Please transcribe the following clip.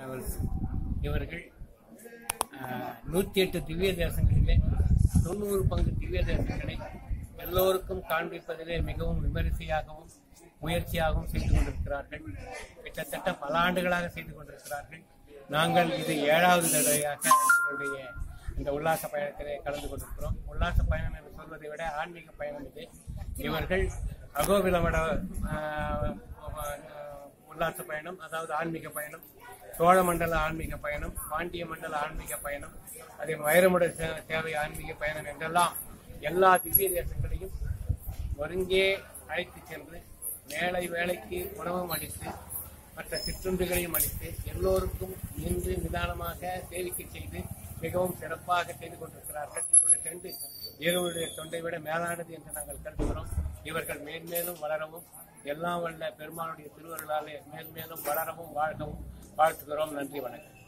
travels இவர்கள் நூற்றி எட்டு திவ்ய தேசங்களிலே தொண்ணூறு பங்கு திவ்ய தேசங்களை எல்லோருக்கும் காண்பிப்பதிலே மிகவும் விமரிசையாகவும் முயற்சியாகவும் செய்து கொண்டிருக்கிறார்கள் கிட்டத்தட்ட பல ஆண்டுகளாக செய்து கொண்டிருக்கிறார்கள் நாங்கள் இது ஏழாவது தடவையாக எங்களுடைய இந்த உல்லாச பயணத்திலே கலந்து கொண்டிருக்கிறோம் உல்லாச பயணம் என்று சொல்வதை விட ஆன்மீக பயணம் இது இவர்கள் அகோபிலமட ஆஹ், ஆஹ், உல்லாச பயணம் அதாவது ஆன்மீக பயணம் சோழ மண்டல ஆன்மீக பயணம் பாண்டிய மண்டல ஆன்மீக பயணம் அதே வைரமுட சே- சேவை ஆன்மீக பயணம் என்றெல்லாம் எல்லா திவ்ய தேசங்களையும் ஒருங்கே அழைத்து சென்று வேலை வேலைக்கு உணவும் அளித்து மற்ற சிற்றுண்டுகளையும் அளித்து எல்லோருக்கும் நின்று நிதானமாக சேவிக்கை செய்து மிகவும் சிறப்பாக செய்து கொண்டிருக்கிறார்கள் இவருடைய தொண்டு இவருடைய தொண்டை விட மேலானது என்று நாங்கள் கருதுகிறோம் இவர்கள் மேன்மேலும் வளரவும் எல்லாம் வல்ல பெருமானுடைய திருவருளாலே மேன்மேலும் வளரவும் வாழ்கவும் வாழ்த்துகிறோம் நன்றி வணக்கம்